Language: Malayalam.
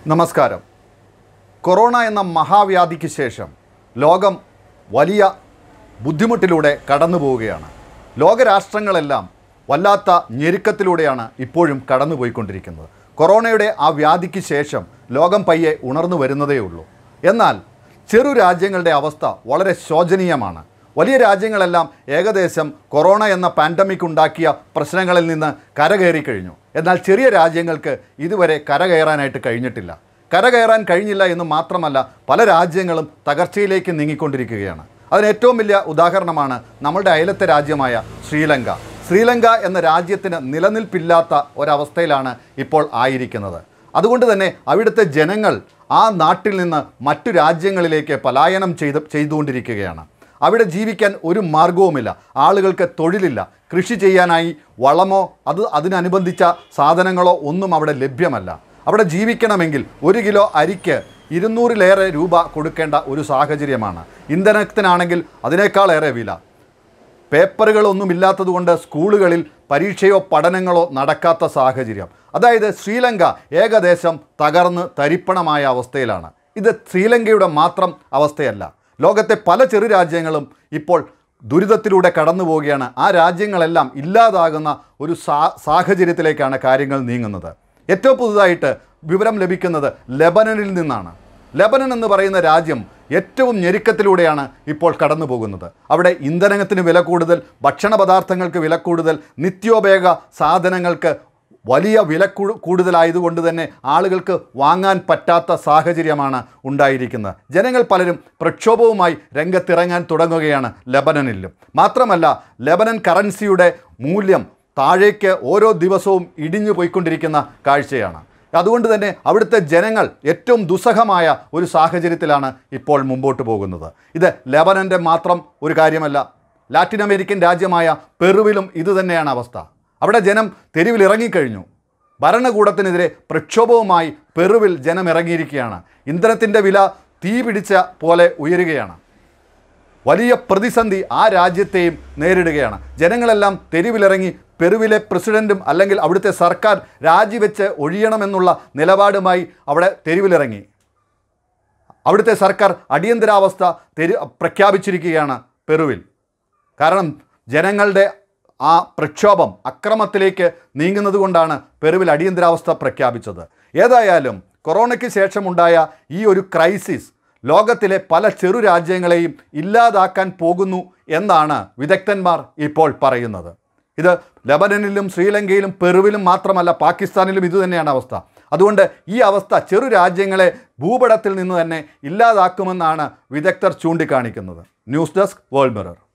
നമസ്കാരം കൊറോണ എന്ന മഹാവ്യാധിക്ക് ശേഷം ലോകം വലിയ ബുദ്ധിമുട്ടിലൂടെ കടന്നു പോവുകയാണ് ലോകരാഷ്ട്രങ്ങളെല്ലാം വല്ലാത്ത ഞെരുക്കത്തിലൂടെയാണ് ഇപ്പോഴും കടന്നുപോയിക്കൊണ്ടിരിക്കുന്നത് കൊറോണയുടെ ആ വ്യാധിക്ക് ശേഷം ലോകം പയ്യെ ഉണർന്നു വരുന്നതേ ഉള്ളൂ എന്നാൽ ചെറു രാജ്യങ്ങളുടെ അവസ്ഥ വളരെ ശോചനീയമാണ് വലിയ രാജ്യങ്ങളെല്ലാം ഏകദേശം കൊറോണ എന്ന പാൻഡമിക് ഉണ്ടാക്കിയ പ്രശ്നങ്ങളിൽ നിന്ന് കരകയറി കഴിഞ്ഞു എന്നാൽ ചെറിയ രാജ്യങ്ങൾക്ക് ഇതുവരെ കരകയറാനായിട്ട് കഴിഞ്ഞിട്ടില്ല കരകയറാൻ കഴിഞ്ഞില്ല എന്ന് മാത്രമല്ല പല രാജ്യങ്ങളും തകർച്ചയിലേക്ക് നീങ്ങിക്കൊണ്ടിരിക്കുകയാണ് അതിന് ഏറ്റവും വലിയ ഉദാഹരണമാണ് നമ്മളുടെ അയലത്തെ രാജ്യമായ ശ്രീലങ്ക ശ്രീലങ്ക എന്ന രാജ്യത്തിന് നിലനിൽപ്പില്ലാത്ത ഒരവസ്ഥയിലാണ് ഇപ്പോൾ ആയിരിക്കുന്നത് അതുകൊണ്ട് തന്നെ അവിടുത്തെ ജനങ്ങൾ ആ നാട്ടിൽ നിന്ന് മറ്റു രാജ്യങ്ങളിലേക്ക് പലായനം ചെയ്ത് ചെയ്തുകൊണ്ടിരിക്കുകയാണ് അവിടെ ജീവിക്കാൻ ഒരു മാർഗവുമില്ല ആളുകൾക്ക് തൊഴിലില്ല കൃഷി ചെയ്യാനായി വളമോ അത് അതിനനുബന്ധിച്ച സാധനങ്ങളോ ഒന്നും അവിടെ ലഭ്യമല്ല അവിടെ ജീവിക്കണമെങ്കിൽ ഒരു കിലോ അരിക്ക് ഇരുന്നൂറിലേറെ രൂപ കൊടുക്കേണ്ട ഒരു സാഹചര്യമാണ് ഇന്ധനത്തിനാണെങ്കിൽ അതിനേക്കാളേറെ വില പേപ്പറുകളൊന്നും ഇല്ലാത്തതുകൊണ്ട് സ്കൂളുകളിൽ പരീക്ഷയോ പഠനങ്ങളോ നടക്കാത്ത സാഹചര്യം അതായത് ശ്രീലങ്ക ഏകദേശം തകർന്ന് തരിപ്പണമായ അവസ്ഥയിലാണ് ഇത് ശ്രീലങ്കയുടെ മാത്രം അവസ്ഥയല്ല ലോകത്തെ പല ചെറു രാജ്യങ്ങളും ഇപ്പോൾ ദുരിതത്തിലൂടെ കടന്നു പോവുകയാണ് ആ രാജ്യങ്ങളെല്ലാം ഇല്ലാതാകുന്ന ഒരു സാ സാഹചര്യത്തിലേക്കാണ് കാര്യങ്ങൾ നീങ്ങുന്നത് ഏറ്റവും പുതുതായിട്ട് വിവരം ലഭിക്കുന്നത് ലെബനനിൽ നിന്നാണ് ലെബനൻ എന്ന് പറയുന്ന രാജ്യം ഏറ്റവും ഞെരുക്കത്തിലൂടെയാണ് ഇപ്പോൾ കടന്നു പോകുന്നത് അവിടെ ഇന്ധനത്തിന് വില കൂടുതൽ ഭക്ഷണ പദാർത്ഥങ്ങൾക്ക് വില കൂടുതൽ നിത്യോപയോഗ സാധനങ്ങൾക്ക് വലിയ വില കൂ- കൂടുതലായതുകൊണ്ട് തന്നെ ആളുകൾക്ക് വാങ്ങാൻ പറ്റാത്ത സാഹചര്യമാണ് ഉണ്ടായിരിക്കുന്നത് ജനങ്ങൾ പലരും പ്രക്ഷോഭവുമായി രംഗത്തിറങ്ങാൻ തുടങ്ങുകയാണ് ലെബനനിലും മാത്രമല്ല ലെബനൻ കറൻസിയുടെ മൂല്യം താഴേക്ക് ഓരോ ദിവസവും ഇടിഞ്ഞു പോയിക്കൊണ്ടിരിക്കുന്ന കാഴ്ചയാണ് അതുകൊണ്ട് തന്നെ അവിടുത്തെ ജനങ്ങൾ ഏറ്റവും ദുസ്സഹമായ ഒരു സാഹചര്യത്തിലാണ് ഇപ്പോൾ മുമ്പോട്ട് പോകുന്നത് ഇത് ലെബനൻ്റെ മാത്രം ഒരു കാര്യമല്ല ലാറ്റിൻ അമേരിക്കൻ രാജ്യമായ പെറുവിലും ഇതുതന്നെയാണ് അവസ്ഥ അവിടെ ജനം തെരുവിൽ ഇറങ്ങിക്കഴിഞ്ഞു ഭരണകൂടത്തിനെതിരെ പ്രക്ഷോഭവുമായി പെറുവിൽ ജനം ഇറങ്ങിയിരിക്കുകയാണ് ഇന്ധനത്തിൻ്റെ വില തീ പിടിച്ച പോലെ ഉയരുകയാണ് വലിയ പ്രതിസന്ധി ആ രാജ്യത്തെയും നേരിടുകയാണ് ജനങ്ങളെല്ലാം തെരുവിലിറങ്ങി പെറുവിലെ പ്രസിഡന്റും അല്ലെങ്കിൽ അവിടുത്തെ സർക്കാർ രാജിവെച്ച് ഒഴിയണമെന്നുള്ള നിലപാടുമായി അവിടെ തെരുവിലിറങ്ങി അവിടുത്തെ സർക്കാർ അടിയന്തരാവസ്ഥ തെരു പ്രഖ്യാപിച്ചിരിക്കുകയാണ് പെറുവിൽ കാരണം ജനങ്ങളുടെ ആ പ്രക്ഷോഭം അക്രമത്തിലേക്ക് നീങ്ങുന്നത് കൊണ്ടാണ് പെറുവിൽ അടിയന്തരാവസ്ഥ പ്രഖ്യാപിച്ചത് ഏതായാലും കൊറോണയ്ക്ക് ശേഷമുണ്ടായ ഈ ഒരു ക്രൈസിസ് ലോകത്തിലെ പല ചെറു രാജ്യങ്ങളെയും ഇല്ലാതാക്കാൻ പോകുന്നു എന്നാണ് വിദഗ്ധന്മാർ ഇപ്പോൾ പറയുന്നത് ഇത് ലബനനിലും ശ്രീലങ്കയിലും പെറുവിലും മാത്രമല്ല പാകിസ്ഥാനിലും ഇതുതന്നെയാണ് അവസ്ഥ അതുകൊണ്ട് ഈ അവസ്ഥ ചെറു രാജ്യങ്ങളെ ഭൂപടത്തിൽ നിന്ന് തന്നെ ഇല്ലാതാക്കുമെന്നാണ് വിദഗ്ധർ ചൂണ്ടിക്കാണിക്കുന്നത് ന്യൂസ് ഡെസ്ക് വേൾഡ് മിറർ